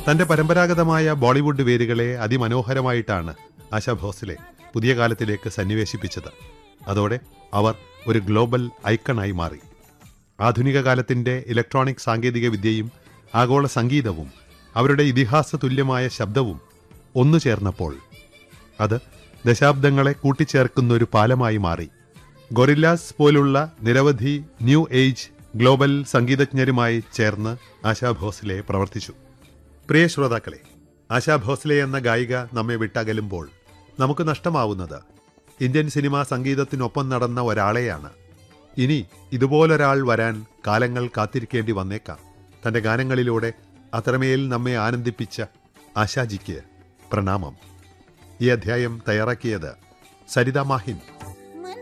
തന്റെ പരമ്പരാഗതമായ ബോളിവുഡ് വേരുകളെ അതിമനോഹരമായിട്ടാണ് ആശാ ഭോസ്ലെ പുതിയ കാലത്തിലേക്ക് സന്നിവേശിപ്പിച്ചത് അതോടെ അവർ ഒരു ഗ്ലോബൽ ഐക്കണായി മാറി ആധുനിക കാലത്തിന്റെ ഇലക്ട്രോണിക് സാങ്കേതിക വിദ്യയും ആഗോള സംഗീതവും അവരുടെ ഇതിഹാസ തുല്യമായ ശബ്ദവും ഒന്നു ചേർന്നപ്പോൾ അത് ദശാബ്ദങ്ങളെ കൂട്ടിച്ചേർക്കുന്ന ഒരു പാലമായി മാറി ഗൊറില്ലാസ് പോലുള്ള നിരവധി ന്യൂ ഏജ് ഗ്ലോബൽ സംഗീതജ്ഞരുമായി ചേർന്ന് ആശാ ഭോസ്ലെ പ്രവർത്തിച്ചു പ്രിയ ശ്രോതാക്കളെ ആശാ ഭോസ്ലെ എന്ന ഗായിക നമ്മെ വിട്ടകലുമ്പോൾ നമുക്ക് നഷ്ടമാവുന്നത് ഇന്ത്യൻ സിനിമാ സംഗീതത്തിനൊപ്പം നടന്ന ഒരാളെയാണ് ഇനി ഇതുപോലൊരാൾ വരാൻ കാലങ്ങൾ കാത്തിരിക്കേണ്ടി വന്നേക്കാം തന്റെ ഗാനങ്ങളിലൂടെ അത്രമേൽ നമ്മെ ആനന്ദിപ്പിച്ച ആശാജിക്ക് പ്രണാമം ഈ അധ്യായം തയ്യാറാക്കിയത് സരിത മാഹിൻ